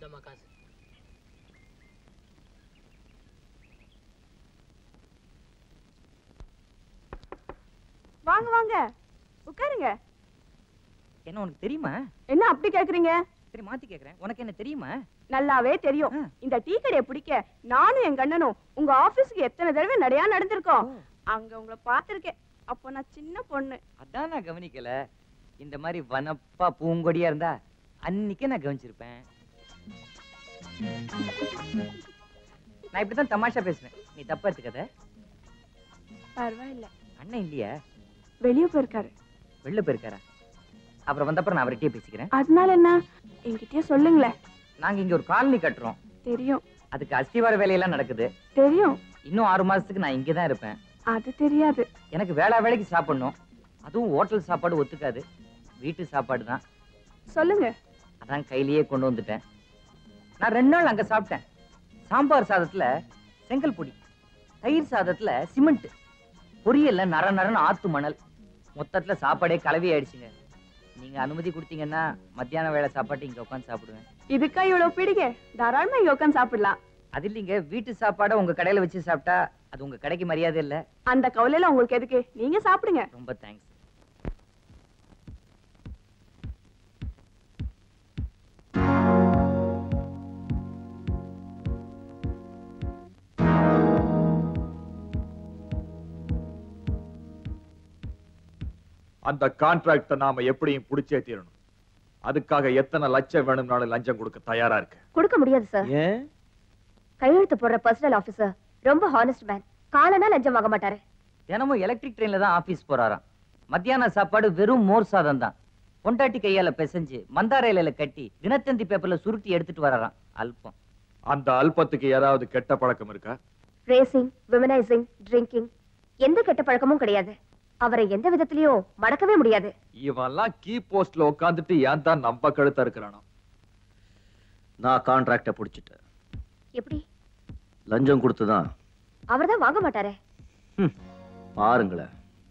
இந்தம்மா காசு வாங்க வாங்க உட்காருங்க என்ன உனக்கு தெரியுமா என்ன அப்படி கேக்குறீங்க சரி மாத்தி கேக்குறேன் உனக்கு என்ன தெரியுமா நல்லாவே தெரியும் ஆ. இந்த டீ கடையை பிடிக்க நானும் என் கண்ணனும் உங்க ஆபீஸ்க்கு எத்தனை தடவை நடையா நடந்திருக்கோம் ஓ. அங்க உங்களை பார்த்திருக்கேன் அப்போ நான் சின்ன பொண்ணு அதான் நான் கவனிக்கல இந்த மாதிரி வனப்பா பூங்கொடியா இருந்தா அன்னைக்கே நான் கவனிச்சிருப்பேன் நான் இப்படிதான் தமாஷா பேசுவேன் நீ தப்பா எடுத்துக்காத பரவாயில்ல அண்ணன் இல்லையா வெளியே போயிருக்காரு வெளில போயிருக்காரா அப்புறம் வந்தப்புறம் நான் அவர்கிட்டயே பேசிக்கிறேன் அதனால என்ன என்கிட்டயே சொல்லுங்களேன் நாங்க இங்க ஒரு காலனி கட்டுறோம் தெரியும் அதுக்கு அஸ்திவார வேலையெல்லாம் நடக்குது தெரியும் இன்னும் ஆறு மாசத்துக்கு நான் இங்கே தான் இருப்பேன் அது தெரியாது எனக்கு வேளா வேலைக்கு சாப்பிடணும் அதுவும் ஹோட்டல் சாப்பாடு ஒத்துக்காது வீட்டு சாப்பாடு தான் சொல்லுங்க அதான் கையிலேயே கொண்டு வந்துட்டேன் நான் ரெண்டு நாள் அங்க சாப்பிட்டேன் சாம்பார் சாதத்துல செங்கல் பொடி தயிர் சாதத்துல சிமெண்ட் பொரியல்ல நர நரன்னு ஆத்து மணல் மொத்தத்துல சாப்பாடே கலவி ஆயிடுச்சுங்க நீங்க அனுமதி கொடுத்தீங்கன்னா மத்தியான வேளை சாப்பாட்டு இங்க உட்காந்து சாப்பிடுவேன் இதுக்கா இவ்வளவு பிடிங்க தாராளமா இங்க உட்காந்து சாப்பிடலாம் அது இல்லைங்க வீட்டு சாப்பாடை உங்க கடையில வச்சு சாப்பிட்டா அது உங்க கடைக்கு மரியாதை இல்ல அந்த கவலையில உங்களுக்கு எதுக்கு நீங்க சாப்பிடுங்க ரொம்ப தேங்க்ஸ் அந்த கான்ட்ராக்ட நாம எப்படியும் புடிச்சே தீரணும் அதுக்காக எத்தனை லட்சம் வேணும்னாலும் லஞ்சம் கொடுக்க தயாரா இருக்கு கொடுக்க முடியாது சார் ஏன் கையெழுத்து போடுற பர்சனல் ஆபீசர் ரொம்ப ஹானஸ்ட் மேன் காலனா லஞ்சம் வாங்க மாட்டாரு தினமும் எலக்ட்ரிக் ட்ரெயின்ல தான் ஆபீஸ் போறாராம் மத்தியான சாப்பாடு வெறும் மோர் சாதம் தான் பொண்டாட்டி கையால பிசைஞ்சு மந்தார இலையில கட்டி தினத்தந்தி பேப்பர்ல சுருட்டி எடுத்துட்டு வராராம் அல்பம் அந்த அல்பத்துக்கு ஏதாவது கெட்ட பழக்கம் இருக்கா ரேசிங் விமனைசிங் ட்ரிங்கிங் எந்த கெட்ட பழக்கமும் கிடையாது அவரை எந்த விதத்திலயும் மடக்கவே முடியாது இவன்லாம் கீ போஸ்ட்ல உட்காந்துட்டு ஏன் தான் நம்ம கழுத்த இருக்கிறானோ நான் கான்ட்ராக்ட புடிச்சிட்டேன் எப்படி லஞ்சம் கொடுத்துதான் அவர்தான் வாங்க மாட்டாரே பாருங்களேன்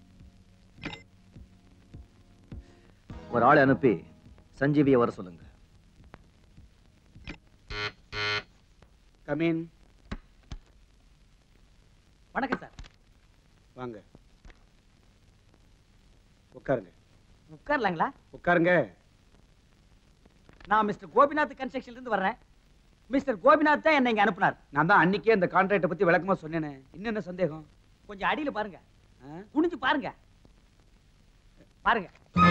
ஒரு ஆளை அனுப்பி சஞ்சீவியை வர சொல்லுங்க கமீன் வணக்கம் சார் வாங்க உட்காருங்க உட்கார்லாங்களா உட்காருங்க நான் மிஸ்டர் கோபிநாத் கன்ஸ்ட்ரக்ஷன்ல இருந்து வர்றேன் மிஸ்டர் கோபிநாத் தான் என்னை இங்க அனுப்புனார் நான் தான் அன்னைக்கே இந்த கான்ட்ராக்டை பத்தி விளக்கமா சொன்னேனே இன்னும் என்ன சந்தேகம் கொஞ்சம் அடியில பாருங்க ஆ? குனிஞ்சு பாருங்க பாருங்க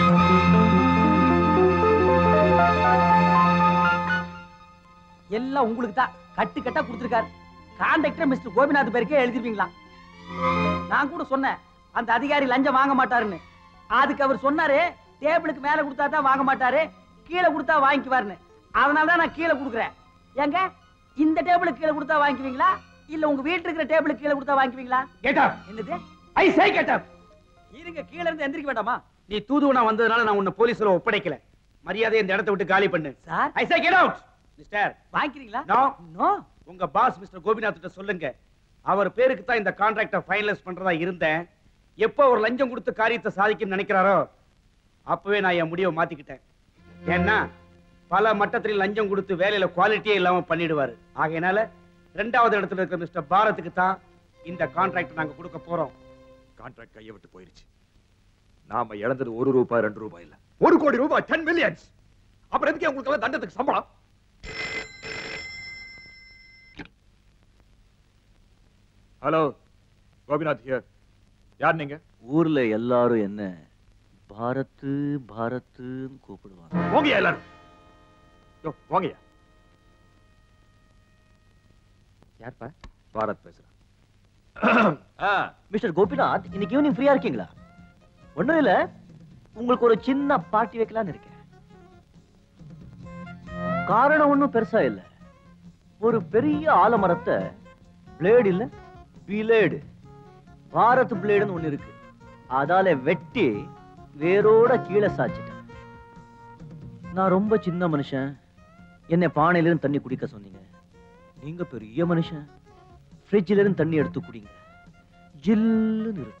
எல்லாம் உங்களுக்கு தான் கட்டு கட்டா கொடுத்துருக்காரு கான்ட்ராக்டர் மிஸ்டர் கோபிநாத் பேருக்கே எழுதிருவீங்களா நான் கூட சொன்னேன் அந்த அதிகாரி லஞ்சம் வாங்க மாட்டாருன்னு அதுக்கு அவர் சொன்னாரு டேபிளுக்கு மேல கொடுத்தா தான் வாங்க மாட்டாரு கீழே கொடுத்தா வாங்கிக்குவாருன்னு அதனால தான் நான் கீழே கொடுக்குறேன் ஏங்க இந்த டேபிளுக்கு கீழே கொடுத்தா வாங்கிக்குவீங்களா இல்ல உங்க வீட்டுல இருக்கிற டேபிளுக்கு கீழே கொடுத்தா வாங்கிக்குவீங்களா கெட் அப் என்னது ஐ சே கெட் அப் இருங்க கீழ இருந்து எந்திரிக்க வேண்டாமா நீ தூதுவனா வந்ததுனால நான் உன்னை போலீஸ்ல ஒப்படைக்கல மரியாதை இந்த இடத்தை விட்டு காலி பண்ணு sir I say get out mister வாங்கிக்கிறீங்களா நோ நோ உங்க பாஸ் மிஸ்டர் கோபிநாத் கிட்ட சொல்லுங்க அவர் பேருக்கு தான் இந்த கான்ட்ராக்டை ஃபைனலைஸ் பண்றதா இருந்தேன் எப்போ ஒரு லஞ்சம் கொடுத்து காரியத்தை சாதிக்கணும்னு நினைக்கிறாரோ அப்பவே நான் என் முடிவை மாத்திக்கிட்டேன் ஏன்னா பல மட்டத்தில் லஞ்சம் கொடுத்து வேலையில குவாலிட்டியே இல்லாம பண்ணிடுவாரு ஆகையினால ரெண்டாவது இடத்துல இருக்கிற மிஸ்டர் பாரத்துக்கு தான் இந்த கான்ட்ராக்ட் நாங்க கொடுக்க போறோம் கான்ட்ராக்ட் கையை விட்டு போயிருச்சு நாம இழந்தது ஒரு ரூபாய் ரெண்டு ரூபாய் இல்ல ஒரு கோடி ரூபாய் டென் மில்லியன்ஸ் அப்புறம் எதுக்கு உங்களுக்கு எல்லாம் தண்டத்துக்கு சம்பளம் ஹலோ கோபிநாத் ஹியர் யார் நீங்க ஊர்ல எல்லாரும் என்ன பாரத்து பாரத்துன்னு கூப்பிடுவாங்க போங்கயா எல்லாரும் யோ போங்கயா யார்ப்பா பாரத் பேசுறேன் ஆ, மிஸ்டர் கோபிநாத் இன்னைக்கு ஈவினிங் ஃப்ரீயா இருக்கீங்களா ஒண்ணும் இல்ல உங்களுக்கு ஒரு சின்ன பார்ட்டி வைக்கலாம்னு இருக்கேன் காரணம் ஒண்ணும் பெருசா இல்ல ஒரு பெரிய ஆலமரத்தை பிளேடு இல்ல பிளேடு பாரத் பிளேடுன்னு ஒண்ணு இருக்கு அதால வெட்டி வேரோட கீழே சாச்சிட்டேன் நான் ரொம்ப சின்ன மனுஷன் என்னை பானையில இருந்து தண்ணி குடிக்க சொன்னீங்க நீங்க பெரிய மனுஷன் ஃப்ரிட்ஜில இருந்து தண்ணி எடுத்து குடிங்க ஜில்லுன்னு இருக்கு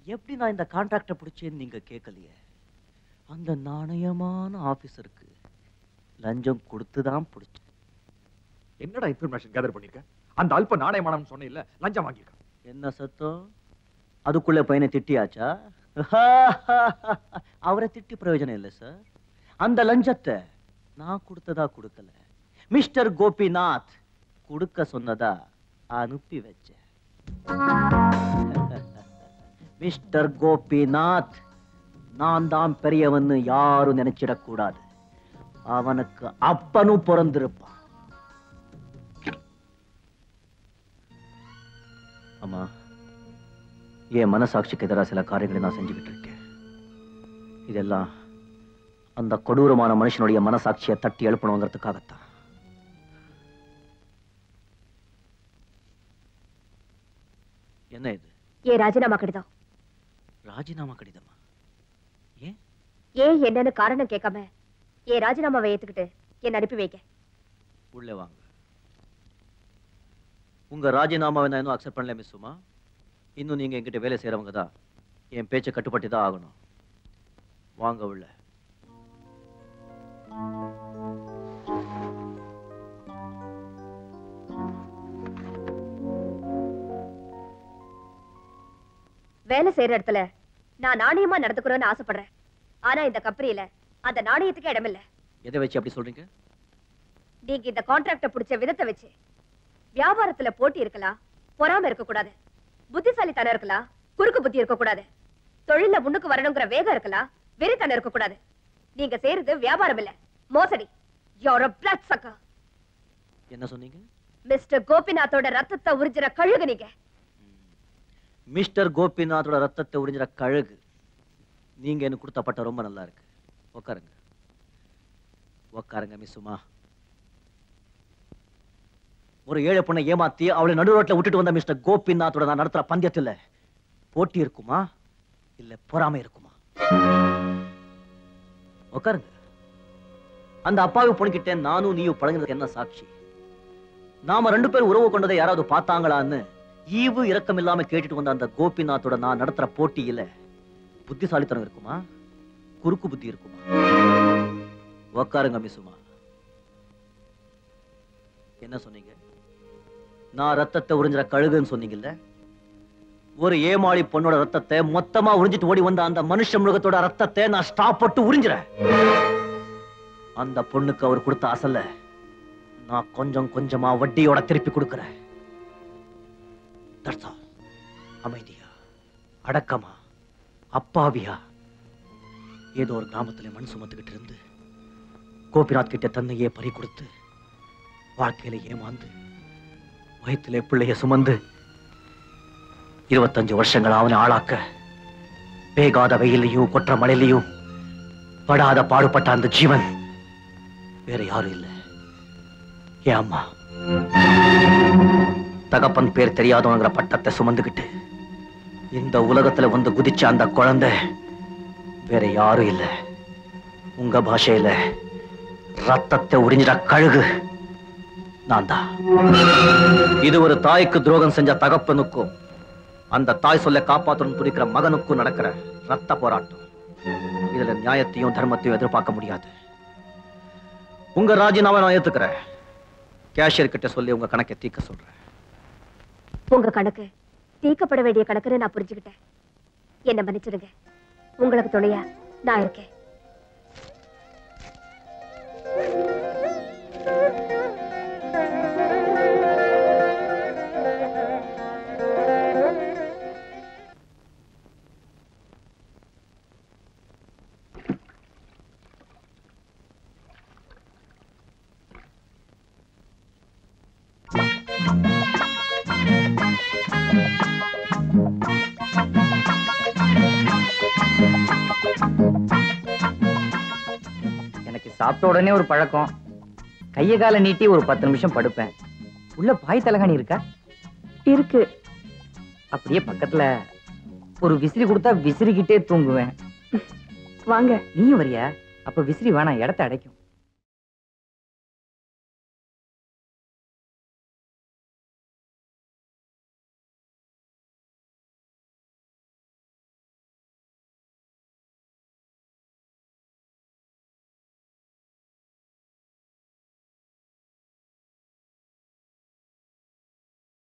எப்படி நான் இந்த கான்ட்ராக்டை பிடிச்சேன்னு நீங்க கேட்கலையே அந்த நாணயமான ஆபீசருக்கு லஞ்சம் கொடுத்து தான் பிடிச்சேன் என்னடா இன்ஃபர்மேஷன் கேதர் பண்ணிருக்க அந்த அல்ப நாணயமானம் சொன்ன இல்ல லஞ்சம் வாங்கியிருக்கான் என்ன சத்தம் அதுக்குள்ள பையனை திட்டியாச்சா அவரை திட்டி பிரயோஜனம் இல்லை சார் அந்த லஞ்சத்தை நான் கொடுத்ததா கொடுக்கல மிஸ்டர் கோபிநாத் கொடுக்க சொன்னதா அனுப்பி வச்சேன் மிஸ்டர் கோபிநாத் நான் தான் பெரியவன்னு யாரும் நினைச்சிடக் கூடாது அவனுக்கு அப்பனும் பிறந்திருப்பான் அம்மா என் மனசாட்சிக்கு எதிராக சில காரியங்களை நான் செஞ்சுக்கிட்டு இருக்கேன் இதெல்லாம் அந்த கொடூரமான மனுஷனுடைய மனசாட்சியை தட்டி எழுப்பணுங்கிறதுக்காகத்தான் என்ன இது ஏன் ராஜினாமா கடிதம் ராஜினாமா கடிதமா ஏன் ஏன் என்னன்னு காரணம் கேட்காம ஏன் ராஜினாமாவை ஏத்துக்கிட்டு என்ன அனுப்பி வைக்க உள்ளே வாங்க உங்க ராஜினாமாவை நான் இன்னும் அக்செப்ட் பண்ணல மிஸ் சுமா இன்னும் நீங்க என்கிட்ட வேலை செய்யறவங்க தான் என் பேச்சை கட்டுப்பட்டு தான் ஆகணும் வாங்க உள்ள வேலை செய்யற இடத்துல நான் நாணயமா நடந்துக்கிறோம்னு ஆசைப்படுறேன் ஆனா இந்த கம்பெனியில அந்த நாணயத்துக்கு இடமில்ல எதை வச்சு அப்படி சொல்றீங்க நீங்க இந்த கான்ட்ராக்ட பிடிச்ச விதத்தை வச்சு வியாபாரத்துல போட்டி இருக்கலாம் பொறாம இருக்க கூடாது புத்திசாலித்தனம் இருக்கலாம் குறுக்கு புத்தி இருக்க கூடாது தொழில முன்னுக்கு வரணுங்கிற வேகம் இருக்கலாம் வெறித்தனம் இருக்க கூடாது நீங்க செய்யறது வியாபாரம் இல்ல மோசடி யோர் பிளட் சக்கா என்ன சொன்னீங்க மிஸ்டர் கோபிநாத்தோட ரத்தத்தை உறிஞ்சிற கழுகு நீங்க மிஸ்டர் கோபிநாத்தோட ரத்தத்தை உறிஞ்சிற கழகு நீங்க எனக்கு கொடுத்த பட்டம் ரொம்ப நல்லா இருக்கு உட்காருங்க உட்காருங்க மிஸ் சுமா ஒரு ஏழை பொண்ணை ஏமாத்தி அவளை நடு ரோட்ல விட்டுட்டு வந்த மிஸ்டர் கோபிநாத்தோட நான் நடத்துற பந்தயத்துல போட்டி இருக்குமா இல்ல பொறாமை இருக்குமா உட்காருங்க அந்த அப்பாவி பொண்ணுகிட்ட நானும் நீயும் பழகினதுக்கு என்ன சாட்சி நாம ரெண்டு பேரும் உறவு கொண்டதை யாராவது பார்த்தாங்களான்னு ஈவு இரக்கம் இல்லாம கேட்டுட்டு வந்த அந்த கோபிநாத்தோட நான் நடத்துற போட்டியில புத்திசாலித்தனம் இருக்குமா குறுக்கு புத்தி இருக்குமா உக்காருங்க மிசுமா என்ன சொன்னீங்க நான் ரத்தத்தை உறிஞ்சிற கழுகுன்னு சொன்னீங்கல்ல ஒரு ஏமாளி பொண்ணோட ரத்தத்தை மொத்தமா உறிஞ்சிட்டு ஓடி வந்த அந்த மனுஷ மிருகத்தோட ரத்தத்தை நான் ஸ்டாப் போட்டு உறிஞ்சிறேன் அந்த பொண்ணுக்கு அவர் கொடுத்த அசல நான் கொஞ்சம் கொஞ்சமா வட்டியோட திருப்பி கொடுக்கிறேன் That's all. அமைதியா அடக்கமா அப்பாவியா ஏதோ ஒரு கிராமத்துல மண் சுமத்துக்கிட்டு இருந்து கோபிநாத் கிட்ட தன்னையே பறி கொடுத்து வாழ்க்கையில ஏமாந்து வயிற்றிலே பிள்ளைய சுமந்து இருபத்தஞ்சு வருஷங்கள் அவனை ஆளாக்க வேகாத வெயிலையும் கொற்ற மழையிலையும் படாத பாடுபட்ட அந்த ஜீவன் வேற யாரும் இல்லை என் அம்மா தகப்பன் பேர் தெரியாதவங்கிற பட்டத்தை சுமந்துக்கிட்டு இந்த உலகத்துல வந்து குதிச்ச அந்த குழந்தை வேற யாரும் இல்ல உங்க பாஷையில ரத்தத்தை உறிஞ்சிட கழுகு நான் தான் இது ஒரு தாய்க்கு துரோகம் செஞ்ச தகப்பனுக்கும் அந்த தாய் சொல்ல காப்பாற்றணும் துடிக்கிற மகனுக்கும் நடக்கிற ரத்த போராட்டம் இதுல நியாயத்தையும் தர்மத்தையும் எதிர்பார்க்க முடியாது உங்க ராஜினாவை நான் ஏத்துக்கிறேன் கேஷியர் கிட்ட சொல்லி உங்க கணக்கை தீர்க்க சொல்றேன் உங்க கணக்கு தீர்க்கப்பட வேண்டிய கணக்குன்னு நான் புரிஞ்சுக்கிட்டேன் என்ன மன்னிச்சிடுங்க உங்களுக்கு துணையா நான் இருக்கேன் எனக்கு சாப்பிட்ட உடனே ஒரு பழக்கம் கைய காலை நீட்டி ஒரு பத்து நிமிஷம் படுப்பேன் உள்ள பாய் தலகாணி இருக்கா இருக்கு அப்படியே பக்கத்துல ஒரு விசிறி கொடுத்தா விசிறிக்கிட்டே தூங்குவேன் வாங்க நீயும் வரியா அப்ப விசிறி வேணாம் இடத்த அடைக்கும்